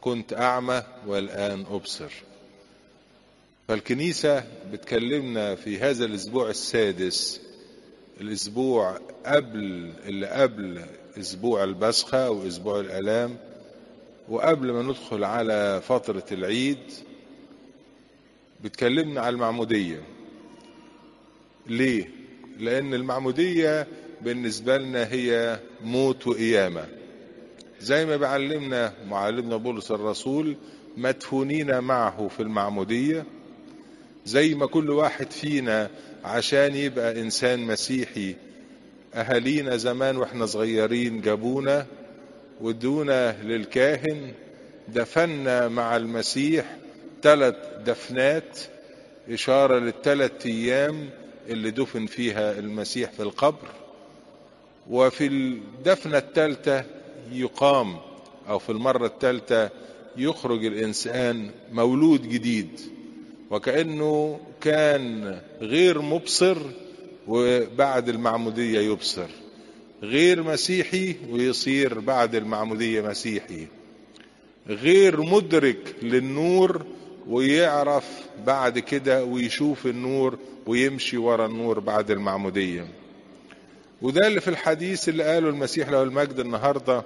كنت أعمى والآن أبصر فالكنيسة بتكلمنا في هذا الأسبوع السادس الأسبوع قبل اللي قبل أسبوع البسخة وأسبوع الآلام وقبل ما ندخل على فترة العيد بتكلمنا على المعمودية ليه؟ لأن المعمودية بالنسبة لنا هي موت وقيامة زي ما بعلمنا معلمنا بولس الرسول مدفونين معه في المعمودية زي ما كل واحد فينا عشان يبقى إنسان مسيحي أهالينا زمان وإحنا صغيرين جابونا ودونا للكاهن دفنا مع المسيح ثلاث دفنات إشارة للثلاث أيام اللي دفن فيها المسيح في القبر وفي الدفنة الثالثة يقام أو في المرة الثالثة يخرج الإنسان مولود جديد وكأنه كان غير مبصر وبعد المعمودية يبصر غير مسيحي ويصير بعد المعمودية مسيحي غير مدرك للنور ويعرف بعد كده ويشوف النور ويمشي ورا النور بعد المعمودية وده اللي في الحديث اللي قاله المسيح له المجد النهاردة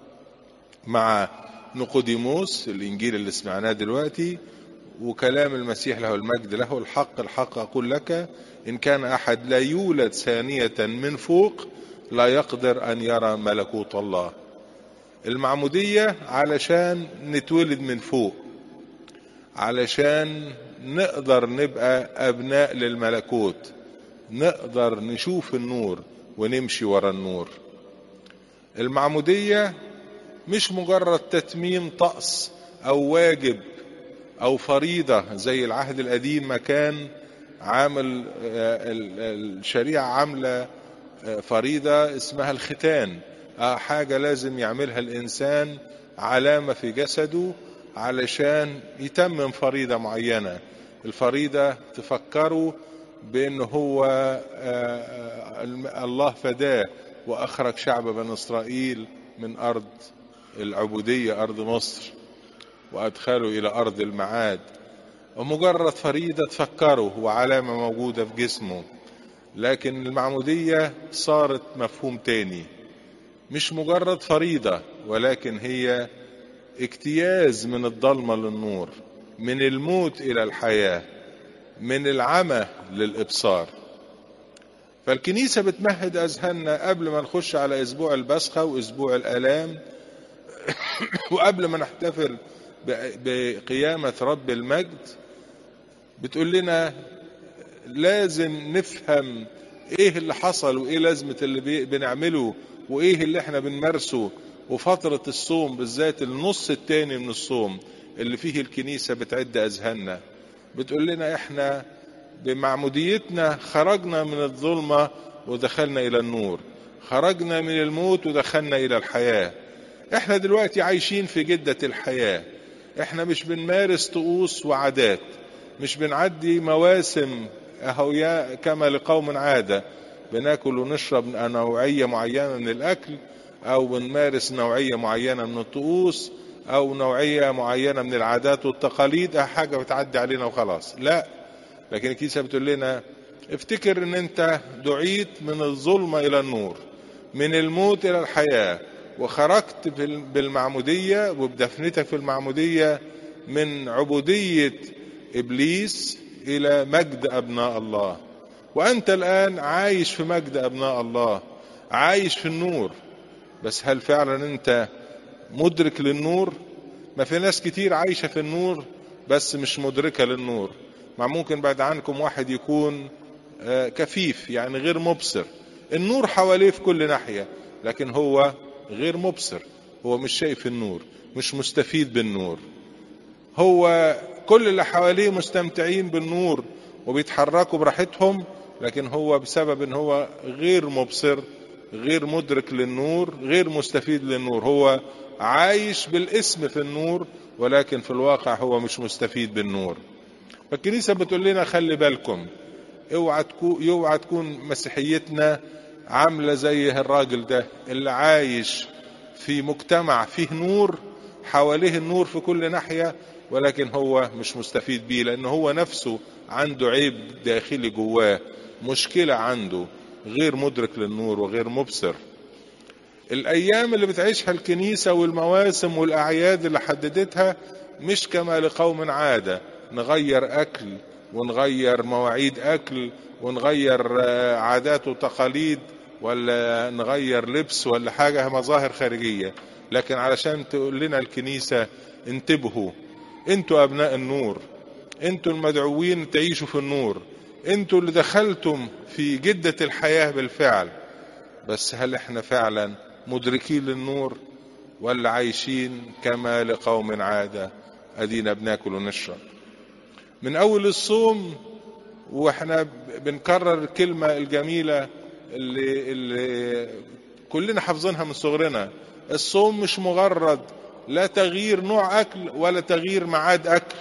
مع نقوديموس الإنجيل اللي سمعناه دلوقتي وكلام المسيح له المجد له الحق الحق أقول لك إن كان أحد لا يولد ثانية من فوق لا يقدر أن يرى ملكوت الله المعمودية علشان نتولد من فوق علشان نقدر نبقى أبناء للملكوت نقدر نشوف النور ونمشي ورا النور المعمودية مش مجرد تتميم طقس أو واجب أو فريضة زي العهد القديم ما كان عامل الشريعة عاملة فريضة اسمها الختان حاجة لازم يعملها الإنسان علامة في جسده علشان يتمم فريضة معينة الفريضة تفكروا بأن هو الله فداه وأخرج شعب بني إسرائيل من أرض العبودية أرض مصر وأدخله إلى أرض المعاد ومجرد فريضة تفكره وعلامة موجودة في جسمه لكن المعمودية صارت مفهوم تاني مش مجرد فريضة ولكن هي اجتياز من الضلمة للنور من الموت إلى الحياة من العمى للإبصار فالكنيسة بتمهد أذهاننا قبل ما نخش على أسبوع البسخة وأسبوع الآلام وقبل ما نحتفل بقيامة رب المجد بتقول لنا لازم نفهم ايه اللي حصل وايه لازمة اللي بنعمله وايه اللي احنا بنمارسه وفترة الصوم بالذات النص التاني من الصوم اللي فيه الكنيسة بتعد أذهاننا بتقول لنا احنا بمعموديتنا خرجنا من الظلمة ودخلنا إلى النور خرجنا من الموت ودخلنا إلى الحياة احنا دلوقتي عايشين في جدة الحياة احنا مش بنمارس طقوس وعادات مش بنعدي مواسم اهو يا كما لقوم عادة بناكل ونشرب نوعية معينة من الأكل أو بنمارس نوعية معينة من الطقوس أو نوعية معينة من العادات والتقاليد حاجة بتعدي علينا وخلاص لا لكن الكنيسة بتقول لنا افتكر ان انت دعيت من الظلمة الى النور من الموت الى الحياة وخرجت بالمعمودية وبدفنتك في المعمودية من عبودية ابليس الى مجد ابناء الله وانت الان عايش في مجد ابناء الله عايش في النور بس هل فعلا انت مدرك للنور ما في ناس كتير عايشة في النور بس مش مدركة للنور مع ممكن بعد عنكم واحد يكون كفيف يعني غير مبصر النور حواليه في كل ناحية لكن هو غير مبصر هو مش شايف النور مش مستفيد بالنور هو كل اللي حواليه مستمتعين بالنور وبيتحركوا براحتهم لكن هو بسبب ان هو غير مبصر غير مدرك للنور غير مستفيد للنور هو عايش بالاسم في النور ولكن في الواقع هو مش مستفيد بالنور فالكنيسة بتقول لنا خلي بالكم اوعى تكون اوعى تكون مسيحيتنا عاملة زي الراجل ده اللي عايش في مجتمع فيه نور حواليه النور في كل ناحية ولكن هو مش مستفيد بيه لأن هو نفسه عنده عيب داخلي جواه مشكلة عنده غير مدرك للنور وغير مبصر الأيام اللي بتعيشها الكنيسة والمواسم والأعياد اللي حددتها مش كما لقوم عادة نغير أكل ونغير مواعيد أكل ونغير عادات وتقاليد ولا نغير لبس ولا حاجة مظاهر خارجية لكن علشان تقول لنا الكنيسة انتبهوا انتوا أبناء النور انتوا المدعوين تعيشوا في النور انتوا اللي دخلتم في جدة الحياة بالفعل بس هل احنا فعلا مدركين للنور ولا عايشين كما لقوم عادة ادينا بناكل ونشرب من اول الصوم واحنا بنكرر الكلمة الجميلة اللي, اللي كلنا حافظينها من صغرنا الصوم مش مجرد لا تغيير نوع اكل ولا تغيير ميعاد اكل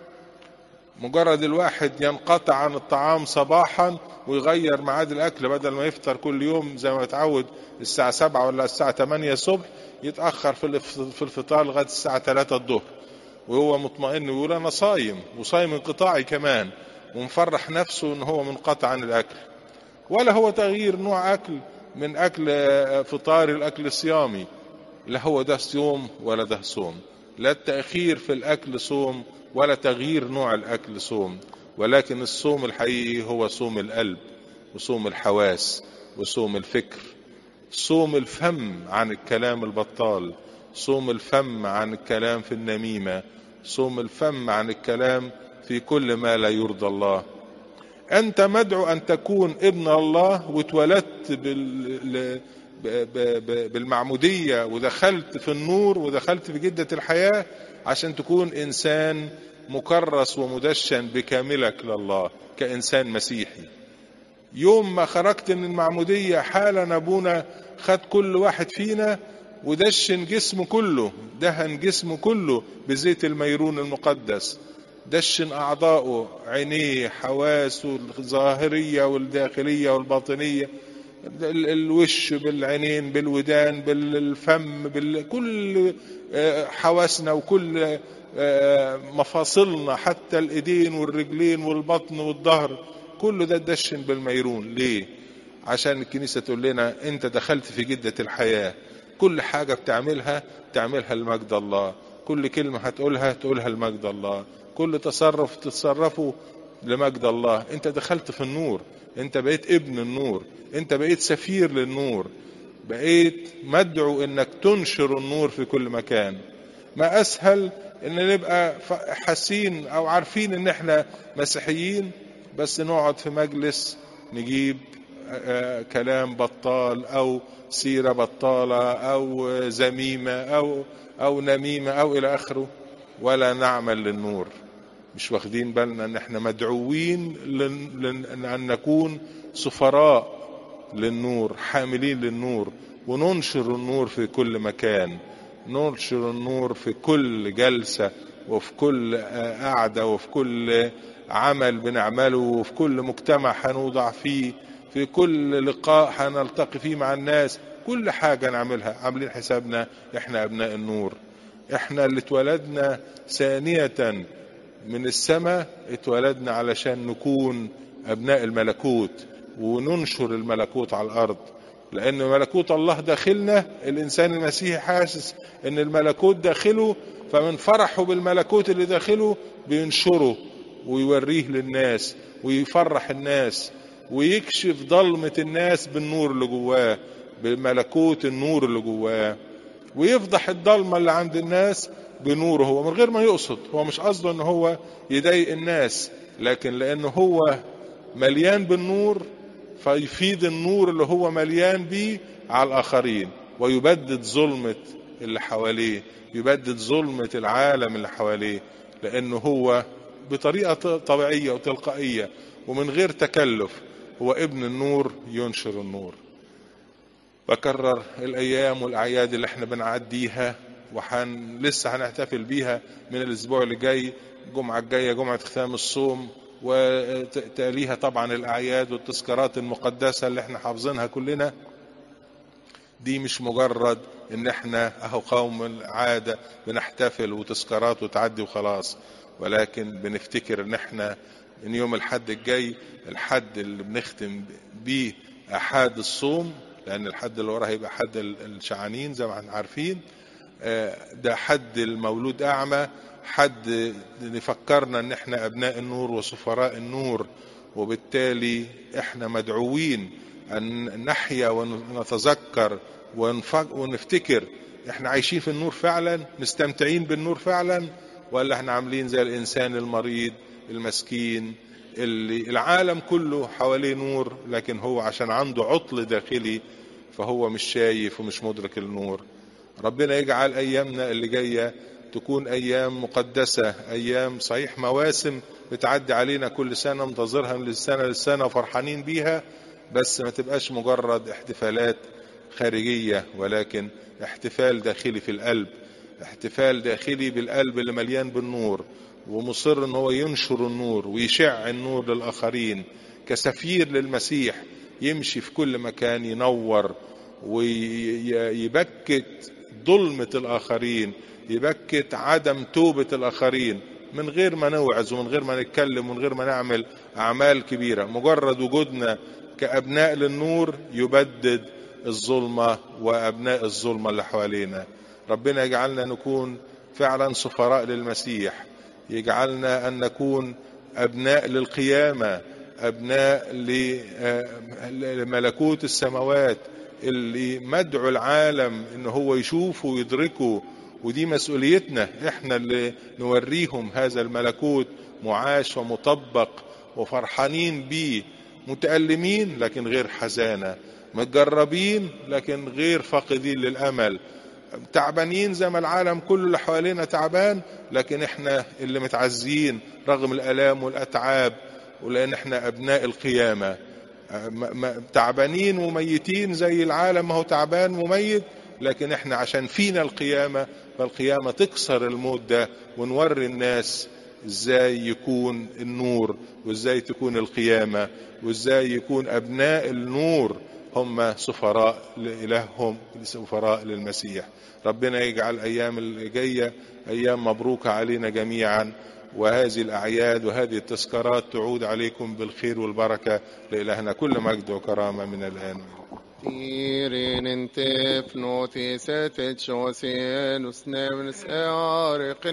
مجرد الواحد ينقطع عن الطعام صباحا ويغير ميعاد الاكل بدل ما يفطر كل يوم زي ما يتعود الساعة سبعة ولا الساعة تمانية الصبح يتأخر في الفطار لغاية الساعة تلاتة الظهر وهو مطمئن ويقول انا صايم وصايم انقطاعي كمان ومفرح نفسه ان هو منقطع عن الاكل ولا هو تغيير نوع اكل من اكل فطار الاكل الصيامي لا هو ده صوم ولا ده صوم لا التأخير في الاكل صوم ولا تغيير نوع الاكل صوم ولكن الصوم الحقيقي هو صوم القلب وصوم الحواس وصوم الفكر صوم الفم عن الكلام البطال صوم الفم عن الكلام في النميمة صوم الفم عن الكلام في كل ما لا يرضى الله أنت مدعو أن تكون ابن الله واتولدت بال... بالمعمودية ودخلت في النور ودخلت في جدة الحياة عشان تكون إنسان مكرس ومدشن بكاملك لله كإنسان مسيحي يوم ما خرجت من المعمودية حالا أبونا خد كل واحد فينا ودشن جسمه كله دهن جسمه كله بزيت الميرون المقدس دشن أعضاؤه عينيه حواسه الظاهرية والداخلية والباطنية الوش بالعينين بالودان بالفم بكل حواسنا وكل مفاصلنا حتى الايدين والرجلين والبطن والظهر كله ده دشن بالميرون ليه عشان الكنيسة تقول لنا انت دخلت في جدة الحياة كل حاجة بتعملها تعملها لمجد الله كل كلمة هتقولها تقولها لمجد الله كل تصرف تتصرفه لمجد الله انت دخلت في النور انت بقيت ابن النور انت بقيت سفير للنور بقيت مدعو انك تنشر النور في كل مكان ما اسهل ان نبقى حاسين او عارفين ان احنا مسيحيين بس نقعد في مجلس نجيب كلام بطال او سيرة بطالة او زميمة او او نميمة او الى اخره ولا نعمل للنور مش واخدين بالنا ان احنا مدعوين ان نكون سفراء للنور حاملين للنور وننشر النور في كل مكان ننشر النور في كل جلسة وفي كل قعدة وفي كل عمل بنعمله وفي كل مجتمع هنوضع فيه في كل لقاء هنلتقي فيه مع الناس كل حاجة نعملها عاملين حسابنا احنا ابناء النور احنا اللي اتولدنا ثانية من السماء اتولدنا علشان نكون ابناء الملكوت وننشر الملكوت على الارض لان ملكوت الله داخلنا الانسان المسيحي حاسس ان الملكوت داخله فمن فرحه بالملكوت اللي داخله بينشره ويوريه للناس ويفرح الناس ويكشف ضلمة الناس بالنور اللي جواه بملكوت النور اللي جواه ويفضح الضلمة اللي عند الناس بنوره هو من غير ما يقصد هو مش قصده ان هو يضايق الناس لكن لانه هو مليان بالنور فيفيد النور اللي هو مليان بيه على الاخرين ويبدد ظلمة اللي حواليه يبدد ظلمة العالم اللي حواليه لانه هو بطريقة طبيعية وتلقائية ومن غير تكلف هو ابن النور ينشر النور بكرر الايام والاعياد اللي احنا بنعديها وحن لسه هنحتفل بيها من الاسبوع اللي جاي الجمعه الجايه جمعه ختام الصوم وتاليها طبعا الاعياد والتذكارات المقدسه اللي احنا حافظينها كلنا دي مش مجرد ان احنا اهو قوم العادة بنحتفل وتذكارات وتعدي وخلاص ولكن بنفتكر ان احنا ان يوم الحد الجاي الحد اللي بنختم بيه احاد الصوم لان الحد اللي وراه هيبقى حد الشعانين زي ما احنا عارفين ده حد المولود اعمى حد يفكرنا ان احنا ابناء النور وسفراء النور وبالتالي احنا مدعوين ان نحيا ونتذكر ونفتكر احنا عايشين في النور فعلا مستمتعين بالنور فعلا ولا احنا عاملين زي الانسان المريض المسكين اللي العالم كله حواليه نور لكن هو عشان عنده عطل داخلي فهو مش شايف ومش مدرك النور ربنا يجعل ايامنا اللي جايه تكون ايام مقدسه ايام صحيح مواسم بتعدي علينا كل سنه منتظرها من السنه للسنه وفرحانين بيها بس ما تبقاش مجرد احتفالات خارجيه ولكن احتفال داخلي في القلب احتفال داخلي بالقلب اللي مليان بالنور ومصر ان هو ينشر النور ويشع النور للاخرين كسفير للمسيح يمشي في كل مكان ينور ويبكت ظلمة الآخرين يبكت عدم توبة الآخرين من غير ما نوعظ ومن غير ما نتكلم ومن غير ما نعمل أعمال كبيرة مجرد وجودنا كأبناء للنور يبدد الظلمة وأبناء الظلمة اللي حوالينا ربنا يجعلنا نكون فعلا سفراء للمسيح يجعلنا أن نكون أبناء للقيامة أبناء لملكوت السماوات اللي مدعو العالم ان هو يشوفه ويدركه ودي مسؤوليتنا احنا اللي نوريهم هذا الملكوت معاش ومطبق وفرحانين بيه متألمين لكن غير حزانة متجربين لكن غير فاقدين للأمل تعبانين زي ما العالم كله اللي حوالينا تعبان لكن احنا اللي متعزين رغم الآلام والأتعاب ولأن احنا أبناء القيامة تعبانين وميتين زي العالم ما هو تعبان وميت لكن احنا عشان فينا القيامة فالقيامة تكسر الموت ده ونوري الناس ازاي يكون النور وازاي تكون القيامة وازاي يكون ابناء النور هم سفراء لإلههم سفراء للمسيح ربنا يجعل أيام الجاية أيام مبروكة علينا جميعا وهذه الأعياد وهذه التذكارات تعود عليكم بالخير والبركة لإلهنا كل مجد وكرامة من الآن Irin inte fnåt i sättet sjåsen och snävns är